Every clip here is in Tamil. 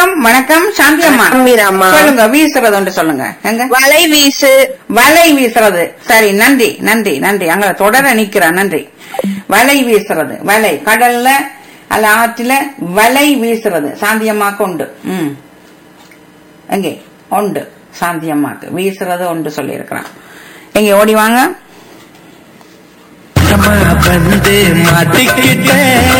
வணக்கம் வணக்கம் சாந்தி அம்மா வணக்கம் வீரம்மா. சொல்லுங்க வீசுறது ஒன்று சொல்லுங்க எங்க வலை வீசு வலை வீசுறது சரி நன்றி நன்றி நன்றி அங்க தொடர நிக்கிறேன் நன்றி வலை வீசுறது வலை கடல்ல அல்ல ஆற்றுல வலை வீசுறது சாந்தியம்மாக்கு உண்டு ம் எங்கே உண்டு சாந்தியம்மாக்கு வீசுறது உண்டு சொல்லி இருக்கிறான் எங்க ஓடி வாங்க வந்து மாட்டிக்கிட்டேன்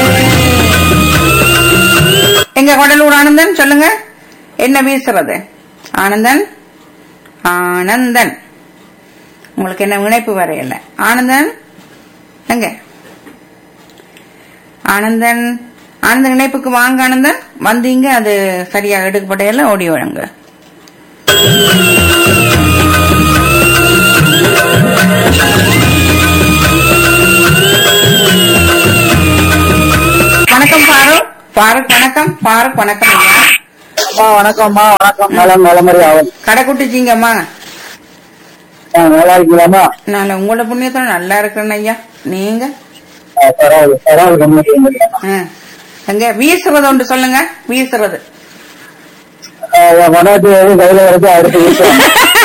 எங்க கடலூர் ஆனந்தன் சொல்லுங்க என்ன வீசுறது ஆனந்தன் ஆனந்தன் உங்களுக்கு என்ன இணைப்பு வரையல ஆனந்தன் எங்க ஆனந்தன் ஆனந்தன் இணைப்புக்கு வாங்க ஆனந்தன் வந்தீங்க அது சரியா எடுக்கப்படையில ஓடி வழங்க வணக்கம் பாரூக் பாரூக் வணக்கம் பாரூக் வணக்கம் ஐயா அம்மா வணக்கம்மா வணக்கம் நலம் நலமறி ஆகும் கடை குட்டிச்சிங்கம்மா ஆ, நல்லா இருக்கீங்களாம்மா நான் உங்களோட புண்ணியத்தோட நல்லா இருக்கிறேன் ஐயா நீங்க ஆ, பரவாயில்ல பரவாயில்ல கம்மியா ஆ. எங்க வீசுறது ஒன்று சொல்லுங்க வீசுறது கொண்டாட்டி எதுவும் கையில வரைக்கும் அடுத்து வீசுறோம்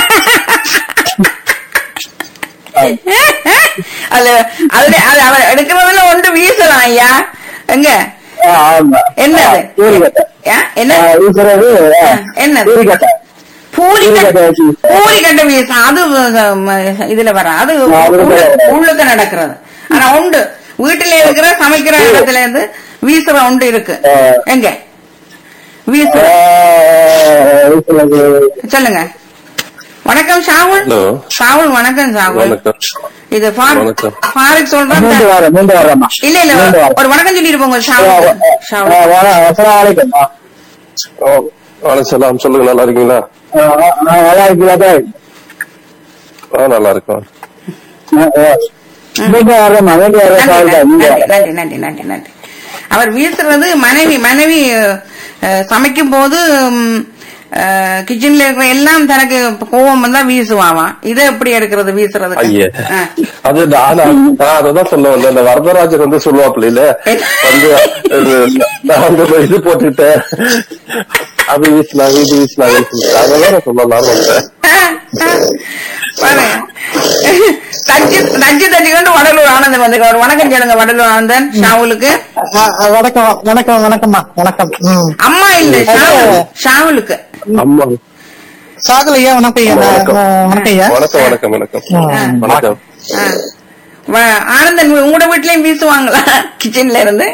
அது அதுல அது அவர் எடுக்கிறதுல ஒன்று வீசலாம் ஐயா எங்க ஆ, ஆமா என்னது? பூரிக்கட்டை ஆ, என்ன ஆ, வீசுறது ஆ, என்னது? பூரிக்கட்டை பூரி பூரிக்கட்டை வச்சு பூரி கட்ட வீசம் அது ம, இதுல வர அது ஆ, அதுல உள்ள- வர. உள்ளுக்கு நடக்கிறது ஆனா உண்டு வீட்டுல இருக்கிற சமைக்கிற இடத்துல இருந்து வீசுற உண்டு இருக்கு ஆ. எங்க வீசுற ஆ, வீசுறது சொல்லுங்க வணக்கம் ஷாவுல் ஹலோ ஷாவுல் வணக்கம் ஷாவுல் வணக்கம் இது ஃபார்- வணக்கம். ஃபாரிக் சொல்றேன் மீண்டு வரேன் மீண்டு வரேம்மா இல்ல இல்ல மீண்டு வரேன் ஒரு வணக்கம் சொல்லிட்டு போங்க ஆ, ஷாவுல் ஆ, ஷாவுல் அஸ்ஸலாமு அலைக்கும். ஆ, ஓ, வணக்கம் சலாம் சொல்லுங்க நல்லா இருக்கீங்களா ஆ, ஆ, நல்லா இருக்கீங்களா சார்? ஆ நல்லா இருக்கோம் ஆ, ஆ. மீண்டு வரேம்மா மீண்டு வரேன் நன்றி சார் நன்றி, மீண்டு நன்றி வரேன் நன்றி நன்றி நன்றி நன்றி அவர் வீசுறது மனைவி மனைவி அஹ், சமைக்கும் போது கிச்சன்ல இருக்கிற எல்லாம் தனக்கு கோவம் வந்தா வீசுவாவாம் இதை எப்படி எடுக்கிறது வீசுறது ஐயே அது நான் நான் அததான் சொல்ல வந்தேன் இந்த வரதராஜர் வந்து சொல்லுவாப்ல இல்ல வந்து இது, நான் வந்து ஒரு இது போட்டுக்கிட்டேன் அது வீசினாங்க இது வீசினாங்க அததான் நான் சொல்லலாம்னு வந்தேன் பாருங்க தச்சு தச்சு தச்சுக்கிட்டு வடலூர் ஆனந்தன் வந்து வணக்கம் சொல்லுங்க வடலூர் ஆனந்தன் ஷாவுலுக்கு ஆ, ஆ, வணக்கம் வணக்கம் வணக்கம்மா வணக்கம் ம். அம்மா இல்ல ஷாவுல் ஷாவுலுக்கு அம்மா சாகுல் ஐயா வணக்கம் ஐயா வணக்கம். வணக்கம் ஐயா வணக்கம் வணக்கம் வணக்கம் ம். வணக்கம் ஆ. வ- ஆனந்தன் உங்களோட வீட்லயும் வீசுவாங்களா கிச்சன்ல இருந்து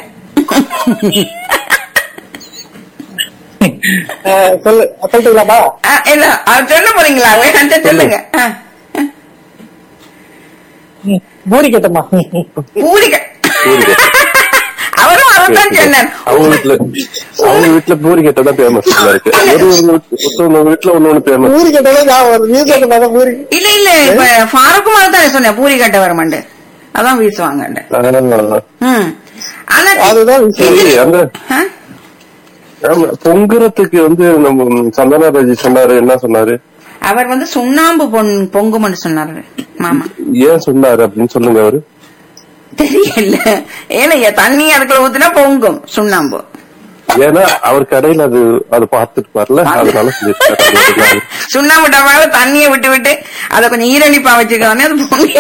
ஆ, சொல்லு சொல்லிட்டுங்களாப்பா ஆ, இல்ல அவர் சொல்ல போறீங்களா வேணாம் சொல்லுங்க ஆ. பூரி கட்டம்மா பூரிக்க பூரிக்கை. அவரும் அதைத்தான் சொன்னார் அவங்க வீட்டுல அவங்க வீட்டுல பூரி கட்டை தான் ஃபேமஸ் இருக்கு ஒரு ஒரு ஒருத்தவங்க வீட்டுல ஒண்ணு ஒண்ணு ஃபேமஸ் பூரி கட்டதான் ஞாபகம் வருது நீ சொல்லுங்க பூரி இல்ல இல்ல இப்ப ஃபாருக்கும் அதான் சொன்னேன் பூரி கட்ட வரமாண்டு அதான் வீசுவாங்க ம் ஆனா அதுதான் சரி அந்த ஆ? ஆமா, பொங்குறதுக்கு வந்து நம்ம சந்தனாராஜி சொன்னாரு என்ன சொன்னாரு அவர் வந்து சுண்ணாம்பு பொன் பொங்கும்னு சொன்னாரு மாமா ஏன் சொன்னாரு அப்படின்னு சொல்லுங்க அவரு தெரியல ஏனையா தண்ணி அதுக்குள்ள ஊத்துனா பொங்கும் சுண்ணாம்பு ஏன்னா அவர் கடையில அது அது பார்த்துட்டு வரல அதனால சொல்லிருக்காரு சுண்ணாம்பு டப்பால தண்ணியை விட்டு விட்டு அதை கொஞ்சம் ஈரணிப்பா வச்சுக்கோனே அது பொங்கி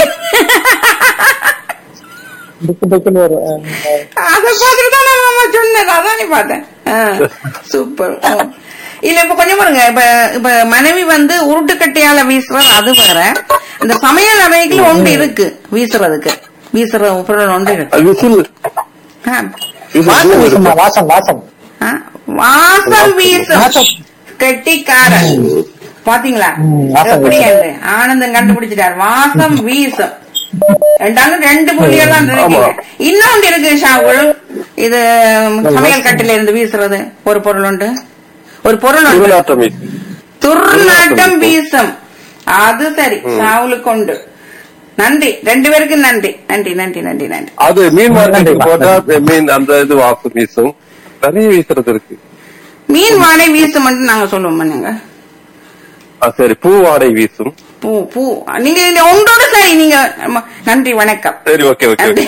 புக்கு புக்குன்னு வரும் அதை பார்த்துட்டு தான் நான் மாமா சொன்னேன் அதான் நீ பார்த்தேன் ஆ, சூப்பர் ஆ. இல்ல இப்ப கொஞ்சம் பாருங்க இப்ப இப்ப மனைவி வந்து உருட்டுக்கட்டையால வீசுறது அது வேற இந்த சமையல் அறைக்குள்ள ஒன்று இருக்கு வீசுறதுக்கு வீசுற பொருள் ஒன்று இருக்கு விசில் ஆ. வாசம் வீசுமா வாசம் வாசம் ஆ, வாசம் வீசும் வாசம். கெட்டிக்காரன் பாத்தீங்களா ம், வாசம் எப்படி வீசும். என்று ஆனந்தம் கண்டுபிடிச்சிட்டார் வாசம் வீசும் ரெண்டாலும் ரெண்டு புள்ளியெல்லாம் இருக்கீங்க ஆமா. இன்னொன்று இருக்கு ஷாகுல் இது சமையல் கட்டில இருந்து வீசுறது ஒரு பொருள் உண்டு ஒரு பொருள் உண்டு திருநாட்டம் துர்நாட்டம் வீசும் அது சரி ஷாவுலுக்கு உண்டு நன்றி ரெண்டு பேருக்கும் நன்றி நன்றி நன்றி நன்றி நன்றி அது மீன் மார்க்கெட்டுக்கு நன்றி. போட்டா மீன் அந்த இது வாசம் வீசும் நிறைய வீசுறது இருக்கு மீன் வாடை வீசும் நாங்க சொல்லுவோம் நாங்க ஆ, சரி பூ வாடை வீசும் பூ பூ நீங்க இந்த ஒன்றோட சரி நீங்க ஆமா, நன்றி வணக்கம் சரி ஓகே ஓகே நன்றி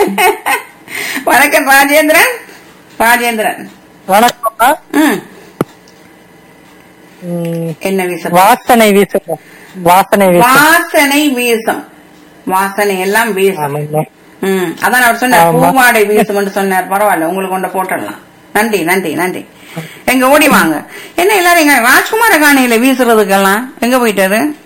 வணக்கம் ராஜேந்திரன் ராஜேந்திரன் வணக்கம்மா ம் ம், என்ன வீசுறது வாசனை வீசும் வாசனை வீசும் வாசனை வீசும் வாசனை எல்லாம் வீசும் ஆமாங்க ம் அதான் அவர் சொன்னார் ஆமா. பூவாடை வீசும்னு சொன்னார் பரவாயில்ல உங்களுக்கு கொண்டு போட்டுடலாம் நன்றி நன்றி நன்றி எங்க ஓடி வாங்க என்ன எல்லாரும் எங்க ராஜ்குமார காணியில வீசுறதுக்கெல்லாம் எங்க போயிட்டாரு